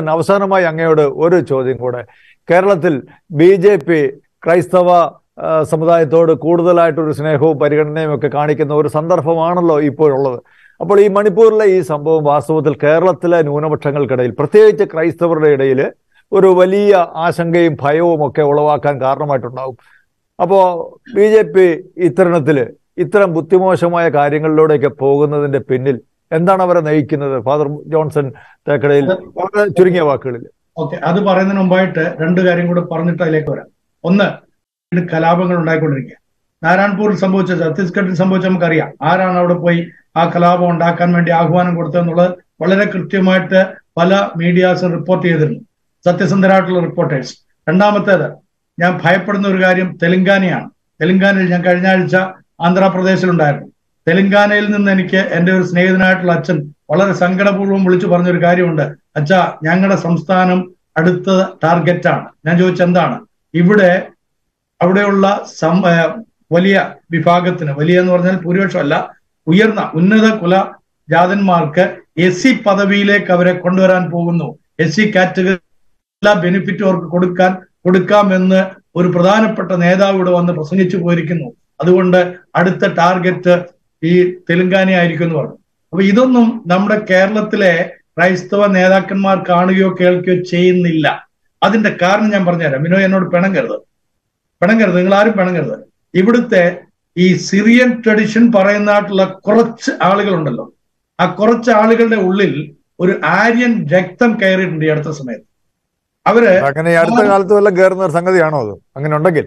അവസാനമായി അങ്ങയോട് ഒരു ചോദ്യം കൂടെ കേരളത്തിൽ ബി ജെ പി ക്രൈസ്തവ ആ, സമുദായത്തോട് കൂടുതലായിട്ടൊരു സ്നേഹവും പരിഗണനയും ഒക്കെ കാണിക്കുന്ന ഒരു സന്ദർഭമാണല്ലോ ഇപ്പോഴുള്ളത് അപ്പോൾ ഈ മണിപ്പൂരിലെ ഈ സംഭവം വാസ്തവത്തിൽ കേരളത്തിലെ ന്യൂനപക്ഷങ്ങൾക്കിടയിൽ പ്രത്യേകിച്ച് ക്രൈസ്തവരുടെ ഇടയിൽ ഒരു വലിയ ആശങ്കയും ഭയവും ഒക്കെ ഉളവാക്കാൻ കാരണമായിട്ടുണ്ടാവും അപ്പോ ബി ജെ പി ഇത്തരണത്തില് ഇത്തരം ബുദ്ധിമോശമായ കാര്യങ്ങളിലൂടെയൊക്കെ പോകുന്നതിന്റെ പിന്നിൽ എന്താണ് അവരെ നയിക്കുന്നത് ഫാദർ ജോൺസൺ തേക്കടയിൽ വളരെ ചുരുങ്ങിയ വാക്കുകളിൽ ഓക്കെ അത് പറയുന്നതിന് മുമ്പായിട്ട് രണ്ട് കാര്യം കൂടെ പറഞ്ഞിട്ട് അതിലേക്ക് വരാം ഒന്ന് ഇത് കലാപങ്ങൾ ഉണ്ടായിക്കൊണ്ടിരിക്കുക നാരായൺപൂരിൽ സംഭവിച്ച ഛത്തീസ്ഗഡിൽ സംഭവിച്ച നമുക്കറിയാം ആരാണ് അവിടെ പോയി ആ കലാപം ഉണ്ടാക്കാൻ വേണ്ടി ആഹ്വാനം കൊടുത്തതെന്നുള്ളത് വളരെ കൃത്യമായിട്ട് പല മീഡിയാസും റിപ്പോർട്ട് ചെയ്തിരുന്നു സത്യസന്ധരായിട്ടുള്ള റിപ്പോർട്ടേഴ്സ് രണ്ടാമത്തേത് ഞാൻ ഭയപ്പെടുന്ന ഒരു കാര്യം തെലങ്കാനയാണ് തെലങ്കാനയിൽ ഞാൻ കഴിഞ്ഞ ആഴ്ച ആന്ധ്രാപ്രദേശിലുണ്ടായിരുന്നു തെലങ്കാനയിൽ നിന്ന് എനിക്ക് എൻ്റെ ഒരു സ്നേഹിതനായിട്ടുള്ള അച്ഛൻ വളരെ സങ്കടപൂർവ്വം വിളിച്ചു പറഞ്ഞൊരു കാര്യമുണ്ട് അച്ഛാ ഞങ്ങളുടെ സംസ്ഥാനം അടുത്ത ടാർഗറ്റാണ് ഞാൻ ചോദിച്ചെന്താണ് ഇവിടെ അവിടെയുള്ള സം ഏർ വലിയ വിഭാഗത്തിന് വലിയ എന്ന് പറഞ്ഞാൽ ഭൂരിപക്ഷമല്ല ഉയർന്ന ഉന്നത കുല ജാതന്മാർക്ക് എസ് സി പദവിയിലേക്ക് അവരെ കൊണ്ടുവരാൻ പോകുന്നു എസ് സി കാറ്റഗറി എല്ലാ ബെനിഫിറ്റും അവർക്ക് കൊടുക്കാൻ കൊടുക്കാമെന്ന് ഒരു പ്രധാനപ്പെട്ട നേതാവ് ഇവിടെ വന്ന് പ്രസംഗിച്ചു പോയിരിക്കുന്നു അതുകൊണ്ട് അടുത്ത ടാർഗറ്റ് ഈ തെലുങ്കാന ആയിരിക്കും എന്ന് പറഞ്ഞു അപ്പൊ ഇതൊന്നും നമ്മുടെ കേരളത്തിലെ ക്രൈസ്തവ നേതാക്കന്മാർ കാണുകയോ കേൾക്കുകയോ ചെയ്യുന്നില്ല അതിന്റെ കാരണം ഞാൻ പറഞ്ഞുതരാം വിനോ എന്നോട് പിണങ്ങരുത് പിണങ്ങരുത് നിങ്ങൾ ആരും പിണങ്ങരുത് ഇവിടുത്തെ ഈ സിറിയൻ ട്രഡിഷൻ പറയുന്നതായിട്ടുള്ള കുറച്ച് ആളുകളുണ്ടല്ലോ ആ കുറച്ച് ആളുകളുടെ ഉള്ളിൽ ഒരു ആര്യൻ രക്തം കയറിയിട്ടുണ്ട് ഈ അടുത്ത സമയത്ത് അവര് അങ്ങനെ ഈ അടുത്ത കാലത്ത് വല്ല കയറുന്ന ഒരു സംഗതിയാണോ അത് അങ്ങനെ ഉണ്ടെങ്കിൽ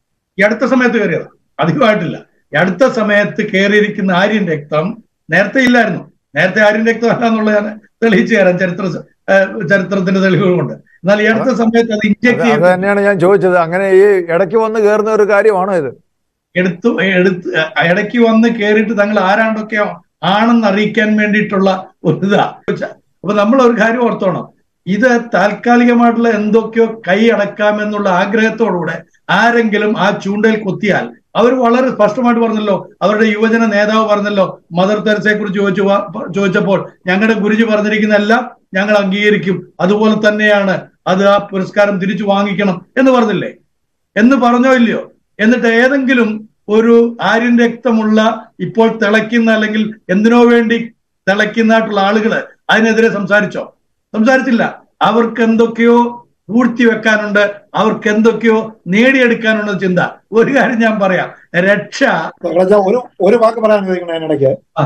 ഈ അടുത്ത സമയത്ത് കയറിയത് അധികമായിട്ടില്ല ഈ അടുത്ത സമയത്ത് കയറിയിരിക്കുന്ന ആര്യൻ രക്തം നേരത്തെ ഇല്ലായിരുന്നു നേരത്തെ ആര്യൻ രക്തം അല്ല എന്നുള്ളത് ഞാൻ തെളിയിച്ചു തരാം ചരിത്ര ഏഹ് ചരിത്രത്തിന്റെ തെളിവുകൾ കൊണ്ട് എന്നാൽ ഈ അടുത്ത സമയത്ത് അത് ഇഞ്ചക്ട് അത് ചെയ്ത് തന്നെയാണ് ഞാൻ ചോദിച്ചത് അങ്ങനെ ഈ ഇടയ്ക്ക് വന്ന് കയറുന്ന ഒരു കാര്യമാണോ ഇത് എടുത്തു എടുത്ത് ഇടയ്ക്ക് വന്ന് കയറിയിട്ട് തങ്ങൾ ആരാണ്ടൊക്കെയോ ആണെന്ന് അറിയിക്കാൻ വേണ്ടിയിട്ടുള്ള ഒരു ഇതാ അപ്പൊ നമ്മൾ ഒരു കാര്യം ഓർത്തോണം ഇത് താൽക്കാലികമായിട്ടുള്ള എന്തൊക്കെയോ കൈ അടക്കാമെന്നുള്ള ആഗ്രഹത്തോടുകൂടെ ആരെങ്കിലും ആ ചൂണ്ടയിൽ കുത്തിയാൽ അവർ വളരെ സ്പഷ്ടമായിട്ട് പറഞ്ഞല്ലോ അവരുടെ യുവജന നേതാവ് പറഞ്ഞല്ലോ മദർ തെരസയെ കുറിച്ച് ചോദിച്ചു വ- ചോദിച്ചപ്പോൾ ഞങ്ങളുടെ ഗുരുജി പറഞ്ഞിരിക്കുന്ന എല്ലാം ഞങ്ങൾ അംഗീകരിക്കും അതുപോലെ തന്നെയാണ് അത് ആ പുരസ്കാരം തിരിച്ചു വാങ്ങിക്കണം എന്ന് പറഞ്ഞില്ലേ എന്ന് പറഞ്ഞോ ഇല്ലയോ എന്നിട്ട് ഏതെങ്കിലും ഒരു ആര്യൻ രക്തമുള്ള ഇപ്പോൾ തിളയ്ക്കുന്ന അല്ലെങ്കിൽ എന്തിനോ വേണ്ടി തിളയ്ക്കുന്നതായിട്ടുള്ള ആളുകള് അതിനെതിരെ സംസാരിച്ചോ സംസാരിച്ചില്ല അവർക്ക് എന്തൊക്കെയോ പൂഴ്ത്തി വെക്കാനുണ്ട് അവർക്ക് എന്തൊക്കെയോ നേടിയെടുക്കാനുള്ള ചിന്ത ഒരു കാര്യം ഞാൻ പറയാം രക്ഷ രാജാ, ഒരു ഒരു വാക്ക് പറയാൻ അനുവദിക്കണം അതിനിടയ്ക്ക് ആ.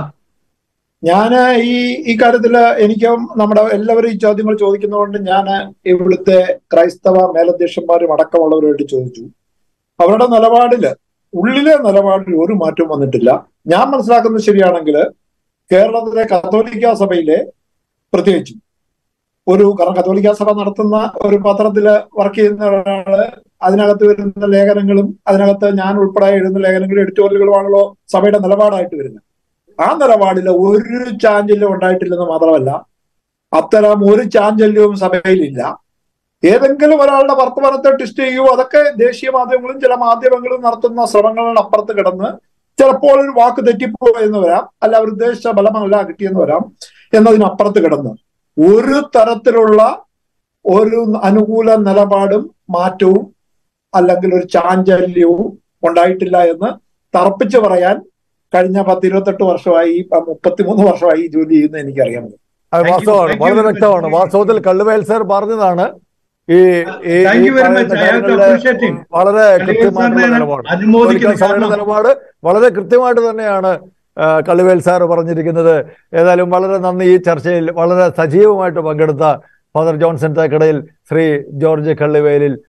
ഞാന് ഈ ഈ കാര്യത്തില് എനിക്കും നമ്മുടെ എല്ലാവരും ഈ ചോദ്യങ്ങൾ ചോദിക്കുന്നതുകൊണ്ട് ഞാൻ ഇവിടുത്തെ ക്രൈസ്തവ മേലധ്യക്ഷന്മാരും അടക്കമുള്ളവരുമായിട്ട് ചോദിച്ചു അവരുടെ നിലപാടില് ഉള്ളിലെ നിലപാടിൽ ഒരു മാറ്റവും വന്നിട്ടില്ല ഞാൻ മനസ്സിലാക്കുന്നത് ശരിയാണെങ്കിൽ കേരളത്തിലെ കത്തോലിക്ക സഭയിലെ പ്രത്യേകിച്ചും ഒരു കാരണം കത്തോലിക്ക സഭ നടത്തുന്ന ഒരു പത്രത്തില് വർക്ക് ചെയ്യുന്ന ഒരാള് അതിനകത്ത് വരുന്ന ലേഖനങ്ങളും അതിനകത്ത് ഞാൻ ഉൾപ്പെടെ എഴുതുന്ന ലേഖനങ്ങളും എഡിറ്റോറിയലുകളുമാണല്ലോ സഭയുടെ നിലപാടായിട്ട് വരുന്നത് ആ നിലപാടിൽ ഒരു ചാഞ്ചല്യം ഉണ്ടായിട്ടില്ലെന്ന് മാത്രമല്ല അത്തരം ഒരു ചാഞ്ചല്യവും സഭയിലില്ല ഏതെങ്കിലും ഒരാളുടെ വർത്തമാനത്തെ ടെസ്റ്റ് ചെയ്യുകയോ അതൊക്കെ ദേശീയ മാധ്യമങ്ങളും ചില മാധ്യമങ്ങളും നടത്തുന്ന ശ്രമങ്ങളുടെ അപ്പുറത്ത് കിടന്ന് ചിലപ്പോൾ ഒരു വാക്ക് തെറ്റിപ്പോയെന്ന് വരാം അല്ല അവർ ഉദ്ദേശിച്ച ഫലമല്ല കിട്ടിയെന്ന് വരാം എന്നതിനപ്പുറത്ത് കിടന്ന് ഒരു തരത്തിലുള്ള ഒരു അനുകൂല നിലപാടും മാറ്റവും അല്ലെങ്കിൽ ഒരു ചാഞ്ചല്യവും ഉണ്ടായിട്ടില്ല എന്ന് തറപ്പിച്ച് പറയാൻ കഴിഞ്ഞ പത്ത് ഇരുപത്തെട്ട് വർഷമായി ഇപ്പൊ മുപ്പത്തിമൂന്ന് വർഷമായി ഈ ജോലി ചെയ്യുന്ന എനിക്കറിയാം അത് Thank you, വാസ്തവമാണ് thank you വളരെ very much. വ്യക്തമാണ് വാസ്തവത്തിൽ കള്ളുവേൽ സാർ പറഞ്ഞതാണ് ഈ ഈ Thank ഈ you very much. പറയുന്ന I have to കാര്യങ്ങളിലെ appreciate him. വളരെ കള്ളുവേൽ കൃത്യമായിട്ടുള്ള സാറിനെ നിലപാട് അനുമോദിക്കുന്ന കത്തോലിക്ക സഭയുടെ കാരണം നിലപാട് വളരെ കൃത്യമായിട്ട് തന്നെയാണ് ആ, കള്ളുവേൽ സാർ പറഞ്ഞിരിക്കുന്നത് ഏതായാലും വളരെ നന്ദി ഈ ചർച്ചയിൽ വളരെ സജീവമായിട്ട് പങ്കെടുത്ത father Johnson Thekkadayil Shri George കള്ളുവേലിൽ